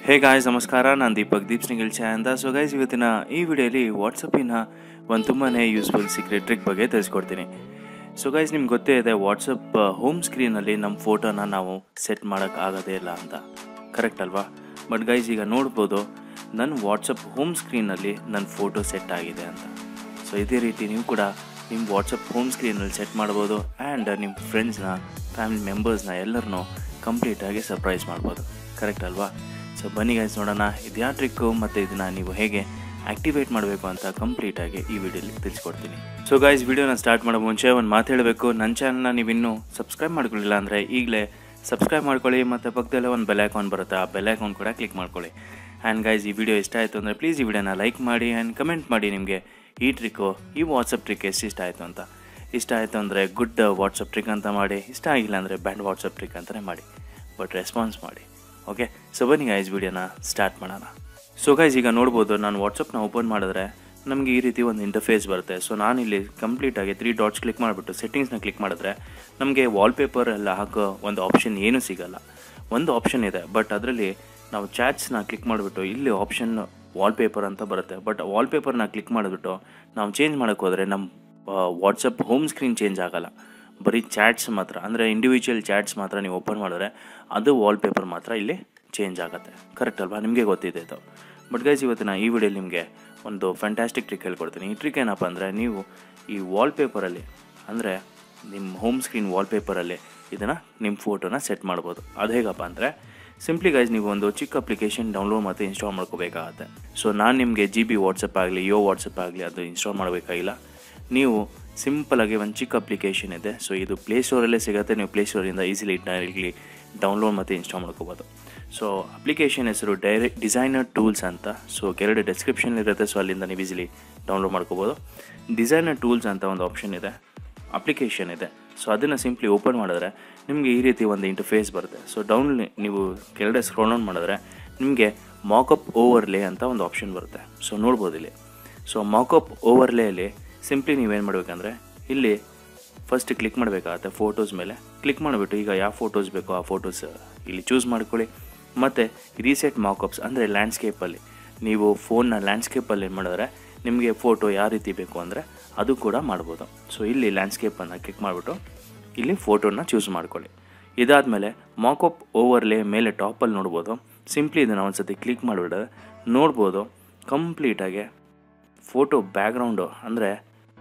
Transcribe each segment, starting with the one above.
hey guys ನಮಸ್ಕಾರ ನಾನು Deepak Deep single ಚಾಯ್ ಅಂತ ಸೊ ಗೈಸ್ ಇವತ್ತಿನ ಈ ವಿಡಿಯೋಲಿ ವಾಟ್ಸಪ್ಪಿನ ಒಂದು ತುಂಬಾ ಯೂಸ್ಫುಲ್ ಸೀಕ್ರೆಟ್ ಟ್ರಿಕ್ ಬಗ್ಗೆ ತಿಳಿಸ್ಕೊಡ್ತೀನಿ ಸೊ ಗೈಸ್ ನಿಮ್ಗೆ ಗೊತ್ತೇ ಇದೆ ವಾಟ್ಸಪ್ ಹೋಮ್ ಸ್ಕ್ರೀನಲ್ಲಿ ನಮ್ಮ ಫೋಟೋನ ನಾವು ಸೆಟ್ ಮಾಡೋಕ್ಕಾಗೋದೇ ಇಲ್ಲ ಅಂತ ಕರೆಕ್ಟ್ ಅಲ್ವಾ ಬಟ್ ಗೈಸ್ ಈಗ ನೋಡ್ಬೋದು ನನ್ನ ವಾಟ್ಸಪ್ ಹೋಮ್ ಸ್ಕ್ರೀನಲ್ಲಿ ನನ್ನ ಫೋಟೋ ಸೆಟ್ ಆಗಿದೆ ಅಂತ ಸೊ ಇದೇ ರೀತಿ ನೀವು ಕೂಡ ನಿಮ್ಮ ವಾಟ್ಸಪ್ ಹೋಮ್ ಸ್ಕ್ರೀನಲ್ಲಿ ಸೆಟ್ ಮಾಡ್ಬೋದು ಆ್ಯಂಡ್ ನಿಮ್ಮ ಫ್ರೆಂಡ್ಸ್ನ ಫ್ಯಾಮಿಲಿ ಮೆಂಬರ್ಸ್ನ ಎಲ್ಲರನ್ನೂ ಕಂಪ್ಲೀಟಾಗಿ ಸರ್ಪ್ರೈಸ್ ಮಾಡ್ಬೋದು ಕರೆಕ್ಟ್ ಅಲ್ವಾ ಸೊ ಬನ್ನಿ ಗೈಸ್ ನೋಡೋಣ ಇದ್ಯಾ ಟ್ರಿಕ್ಕು ಮತ್ತು ಇದನ್ನು ನೀವು ಹೇಗೆ ಆ್ಯಕ್ಟಿವೇಟ್ ಮಾಡಬೇಕು ಅಂತ ಕಂಪ್ಲೀಟಾಗಿ ಈ ವಿಡಿಯೋಲಿ ತಿಳಿಸ್ಕೊಡ್ತೀನಿ ಸೊ ಗೈಸ್ ವಿಡಿಯೋನ ಸ್ಟಾರ್ಟ್ ಮಾಡೋ ಮುಂಚೆ ಒಂದು ಮಾತು ಹೇಳಬೇಕು ನನ್ನ ಚಾನಲ್ನ ನೀವು ಇನ್ನೂ ಸಬ್ಸ್ಕ್ರೈಬ್ ಮಾಡ್ಕೊಳ್ಳಿಲ್ಲ ಅಂದರೆ ಈಗಲೇ ಸಬ್ಸ್ಕ್ರೈಬ್ ಮಾಡ್ಕೊಳ್ಳಿ ಮತ್ತು ಪಕ್ಕದಲ್ಲೇ ಒಂದು ಬೆಲ್ ಐಕಾನ್ ಬರುತ್ತೆ ಆ ಬೆಲ್ ಐಕಾನ್ ಕೂಡ ಕ್ಲಿಕ್ ಮಾಡ್ಕೊಳ್ಳಿ ಆ್ಯಂಡ್ ಗೈಸ್ ಈ ವಿಡಿಯೋ ಇಷ್ಟ ಆಯಿತು ಅಂದರೆ ಪ್ಲೀಸ್ ಈ ವಿಡಿಯೋನ ಲೈಕ್ ಮಾಡಿ ಆ್ಯಂಡ್ ಕಮೆಂಟ್ ಮಾಡಿ ನಿಮಗೆ ಈ ಟ್ರಿಕ್ಕು ಈ ವಾಟ್ಸಪ್ ಟ್ರಿಕ್ ಎಷ್ಟು ಇಷ್ಟ ಆಯಿತು ಅಂತ ಇಷ್ಟ ಆಯಿತು ಅಂದರೆ ಗುಡ್ ವಾಟ್ಸಪ್ ಟ್ರಿಕ್ ಅಂತ ಮಾಡಿ ಇಷ್ಟ ಆಗಿಲ್ಲ ಅಂದರೆ ಬ್ಯಾಡ್ ವಾಟ್ಸಪ್ ಟ್ರಿಕ್ ಅಂತಲೇ ಮಾಡಿ ಬಟ್ ರೆಸ್ಪಾನ್ಸ್ ಮಾಡಿ ಓಕೆ ಸೊ ಬನ್ನಿ ಗೈಸ್ ವಿಡಿಯೋನ ಸ್ಟಾರ್ಟ್ ಮಾಡೋಣ ಸೊ ಗೈಸ್ ಈಗ ನೋಡ್ಬೋದು ನಾನು ವಾಟ್ಸಪ್ನ ಓಪನ್ ಮಾಡಿದ್ರೆ ನಮಗೆ ಈ ರೀತಿ ಒಂದು ಇಂಟರ್ಫೇಸ್ ಬರುತ್ತೆ ಸೊ ನಾನಿಲ್ಲಿ ಕಂಪ್ಲೀಟಾಗಿ ತ್ರೀ ಡಾಟ್ಸ್ ಕ್ಲಿಕ್ ಮಾಡಿಬಿಟ್ಟು ಸೆಟ್ಟಿಂಗ್ಸ್ನ ಕ್ಲಿಕ್ ಮಾಡಿದ್ರೆ ನಮಗೆ ವಾಲ್ಪೇಪರ್ ಎಲ್ಲ ಹಾಕೋ ಒಂದು ಆಪ್ಷನ್ ಏನೂ ಸಿಗಲ್ಲ ಒಂದು ಆಪ್ಷನ್ ಇದೆ ಬಟ್ ಅದರಲ್ಲಿ ನಾವು ಚಾಟ್ಸ್ನ ಕ್ಲಿಕ್ ಮಾಡಿಬಿಟ್ಟು ಇಲ್ಲಿ ಆಪ್ಷನ್ ವಾಲ್ಪೇಪರ್ ಅಂತ ಬರುತ್ತೆ ಬಟ್ ವಾಲ್ಪೇಪರ್ನ ಕ್ಲಿಕ್ ಮಾಡಿಬಿಟ್ಟು ನಾವು ಚೇಂಜ್ ಮಾಡೋಕ್ಕೆ ಹೋದರೆ ನಮ್ಮ ವಾಟ್ಸಪ್ ಹೋಮ್ ಸ್ಕ್ರೀನ್ ಚೇಂಜ್ ಆಗಲ್ಲ ಬರೀ ಚಾಟ್ಸ್ ಮಾತ್ರ ಅಂದರೆ ಇಂಡಿವಿಜುವಲ್ ಚಾಟ್ಸ್ ಮಾತ್ರ ನೀವು ಓಪನ್ ಮಾಡಿದ್ರೆ ಅದು ವಾಲ್ಪೇಪರ್ ಮಾತ್ರ ಇಲ್ಲಿ ಚೇಂಜ್ ಆಗುತ್ತೆ ಕರೆಕ್ಟ್ ಅಲ್ವಾ ನಿಮಗೆ ಗೊತ್ತಿದೆ ಇದು ಬಟ್ ಗೈಸ್ ಇವತ್ತಿನ ಈ ವಿಡಿಯೋಲಿ ನಿಮಗೆ ಒಂದು ಫ್ಯಾಂಟಾಸ್ಟಿಕ್ ಟ್ರಿಕ್ ಹೇಳ್ಕೊಡ್ತೀನಿ ಈ ಟ್ರಿಕ್ ಏನಪ್ಪ ಅಂದರೆ ನೀವು ಈ ವಾಲ್ಪೇಪರಲ್ಲಿ ಅಂದರೆ ನಿಮ್ಮ ಹೋಮ್ ಸ್ಕ್ರೀನ್ ವಾಲ್ಪೇಪರಲ್ಲಿ ಇದನ್ನು ನಿಮ್ಮ ಫೋಟೋನ ಸೆಟ್ ಮಾಡ್ಬೋದು ಅದು ಹೇಗಪ್ಪ ಅಂದರೆ ಸಿಂಪ್ಲಿ ಗೈಸ್ ನೀವು ಒಂದು ಚಿಕ್ಕ ಅಪ್ಲಿಕೇಶನ್ ಡೌನ್ಲೋಡ್ ಮತ್ತು ಇನ್ಸ್ಟಾಲ್ ಮಾಡ್ಕೋಬೇಕಾಗತ್ತೆ ಸೊ ನಾನು ನಿಮಗೆ ಜಿ ಬಿ ವಾಟ್ಸಪ್ ಆಗಲಿ ಯೋ ವಾಟ್ಸಪ್ ಆಗಲಿ ಅದು ಇನ್ಸ್ಟಾಲ್ ಮಾಡಬೇಕಾಗಿಲ್ಲ ನೀವು ಸಿಂಪಲಾಗಿ ಒಂದು ಚಿಕ್ಕ ಅಪ್ಲಿಕೇಶನ್ ಇದೆ ಸೊ ಇದು ಪ್ಲೇಸ್ಟೋರಲ್ಲೇ ಸಿಗುತ್ತೆ ನೀವು ಪ್ಲೇಸ್ಟೋರಿಂದ ಈಸಿಲಿ ಡೈರೆಕ್ಟ್ಲಿ ಡೌನ್ಲೋಡ್ ಮತ್ತು ಇನ್ಸ್ಟಾಲ್ ಮಾಡ್ಕೋಬೋದು ಸೊ ಅಪ್ಲಿಕೇಶನ್ ಹೆಸರು ಡೈರೆಕ್ಟ್ ಡಿಸೈನರ್ ಟೂಲ್ಸ್ ಅಂತ ಸೊ ಕೆಳಗಡೆ ಡಿಸ್ಕ್ರಿಪ್ಷನ್ ಇರುತ್ತೆ ಸೊ ಅಲ್ಲಿಂದ ನೀವು ಈಸಿಲಿ ಡೌನ್ಲೋಡ್ ಮಾಡ್ಕೋಬೋದು ಡಿಸೈನರ್ ಟೂಲ್ಸ್ ಅಂತ ಒಂದು ಆಪ್ಷನ್ ಇದೆ ಅಪ್ಲಿಕೇಶನ್ ಇದೆ ಸೊ ಅದನ್ನು ಸಿಂಪ್ಲಿ ಓಪನ್ ಮಾಡಿದ್ರೆ ನಿಮಗೆ ಈ ರೀತಿ ಒಂದು ಇಂಟರ್ಫೇಸ್ ಬರುತ್ತೆ ಸೊ ಡೌನ್ ನೀವು ಕೆಳಗಡೆ ಸ್ಕ್ರೋಲ್ ಡೌನ್ ಮಾಡಿದ್ರೆ ನಿಮಗೆ ಮಾಕಪ್ ಓವರ್ಲೇ ಅಂತ ಒಂದು ಆಪ್ಷನ್ ಬರುತ್ತೆ ಸೊ ನೋಡ್ಬೋದು ಇಲ್ಲಿ ಸೊ ಮಾಕಪ್ ಓವರ್ಲೇಯಲ್ಲಿ ಸಿಂಪ್ಲಿ ನೀವೇನು ಮಾಡಬೇಕಂದ್ರೆ ಇಲ್ಲಿ ಫಸ್ಟ್ ಕ್ಲಿಕ್ ಮಾಡಬೇಕಾಗತ್ತೆ ಫೋಟೋಸ್ ಮೇಲೆ ಕ್ಲಿಕ್ ಮಾಡಿಬಿಟ್ಟು ಈಗ ಯಾವ ಫೋಟೋಸ್ ಬೇಕೋ ಆ ಫೋಟೋಸ್ ಇಲ್ಲಿ ಚೂಸ್ ಮಾಡ್ಕೊಳ್ಳಿ ಮತ್ತು ರೀಸೆಟ್ ಮಾಕಪ್ಸ್ ಅಂದರೆ ಲ್ಯಾಂಡ್ಸ್ಕೇಪಲ್ಲಿ ನೀವು ಫೋನ್ನ ಲ್ಯಾಂಡ್ಸ್ಕೇಪಲ್ಲಿ ಏನು ಮಾಡಿದ್ರೆ ನಿಮಗೆ ಫೋಟೋ ಯಾವ ರೀತಿ ಬೇಕು ಅಂದರೆ ಅದು ಕೂಡ ಮಾಡ್ಬೋದು ಸೊ ಇಲ್ಲಿ ಲ್ಯಾಂಡ್ಸ್ಕೇಪನ್ನು ಕ್ಲಿಕ್ ಮಾಡಿಬಿಟ್ಟು ಇಲ್ಲಿ ಫೋಟೋನ ಚೂಸ್ ಮಾಡ್ಕೊಳ್ಳಿ ಇದಾದಮೇಲೆ ಮಾಕಪ್ ಓವರ್ಲೇ ಮೇಲೆ ಟಾಪಲ್ಲಿ ನೋಡ್ಬೋದು ಸಿಂಪ್ಲಿ ಇದನ್ನು ಒಂದು ಸತಿ ಕ್ಲಿಕ್ ಮಾಡಿಬಿಟ್ರೆ ನೋಡ್ಬೋದು ಕಂಪ್ಲೀಟಾಗಿ ಫೋಟೋ ಬ್ಯಾಕ್ಗ್ರೌಂಡು ಅಂದರೆ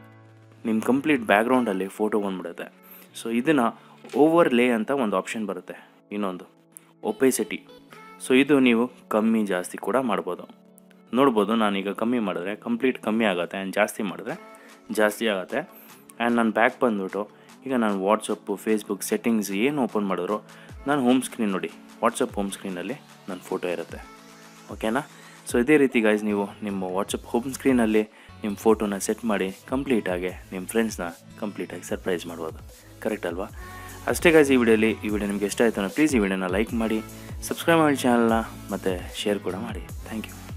ನಿಮ್ಮ ಕಂಪ್ಲೀಟ್ ಬ್ಯಾಕ್ಗ್ರೌಂಡಲ್ಲಿ ಫೋಟೋ ಬಂದ್ಬಿಡುತ್ತೆ ಸೊ ಇದನ್ನು ಓವರ್ ಲೇ ಅಂತ ಒಂದು ಆಪ್ಷನ್ ಬರುತ್ತೆ ಇನ್ನೊಂದು ಒಪೇಸಿಟಿ ಸೊ ಇದು ನೀವು ಕಮ್ಮಿ ಜಾಸ್ತಿ ಕೂಡ ಮಾಡ್ಬೋದು ನೋಡ್ಬೋದು ನಾನೀಗ ಕಮ್ಮಿ ಮಾಡಿದ್ರೆ ಕಂಪ್ಲೀಟ್ ಕಮ್ಮಿ ಆಗುತ್ತೆ ಆ್ಯಂಡ್ ಜಾಸ್ತಿ ಮಾಡಿದ್ರೆ ಜಾಸ್ತಿ ಆಗುತ್ತೆ ಆ್ಯಂಡ್ ನಾನು ಬ್ಯಾಕ್ ಬಂದುಬಿಟ್ಟು ಈಗ ನಾನು ವಾಟ್ಸಪ್ಪು ಫೇಸ್ಬುಕ್ ಸೆಟ್ಟಿಂಗ್ಸ್ ಏನು ಓಪನ್ ಮಾಡಿದ್ರು ನಾನು ಹೋಮ್ ಸ್ಕ್ರೀನ್ ನೋಡಿ ವಾಟ್ಸಪ್ ಹೋಮ್ ಸ್ಕ್ರೀನಲ್ಲಿ ನನ್ನ ಫೋಟೋ ಇರುತ್ತೆ ಓಕೆನಾ ಸೊ ಇದೇ ರೀತಿ ಗೈಸ್ ನೀವು ನಿಮ್ಮ ವಾಟ್ಸಪ್ ಹೋಮ್ ಸ್ಕ್ರೀನಲ್ಲಿ ನಿಮ್ಮ ಫೋಟೋನ ಸೆಟ್ ಮಾಡಿ ಕಂಪ್ಲೀಟಾಗಿ ನಿಮ್ಮ ಫ್ರೆಂಡ್ಸ್ನ ಕಂಪ್ಲೀಟಾಗಿ ಸರ್ಪ್ರೈಸ್ ಮಾಡ್ಬೋದು ಕರೆಕ್ಟ್ ಅಲ್ವಾ ಅಷ್ಟೇ ಗೈಸ್ ಈ ವಿಡಿಯೋಲಿ ಈ ವಿಡಿಯೋ ನಿಮಗೆ ಇಷ್ಟ ಆಯಿತು ಪ್ಲೀಸ್ ಈ ವಿಡಿಯೋನ ಲೈಕ್ ಮಾಡಿ ಸಬ್ಸ್ಕ್ರೈಬ್ ಮಾಡಿ ಚಾನಲ್ನ ಮತ್ತು ಶೇರ್ ಕೂಡ ಮಾಡಿ ಥ್ಯಾಂಕ್ ಯು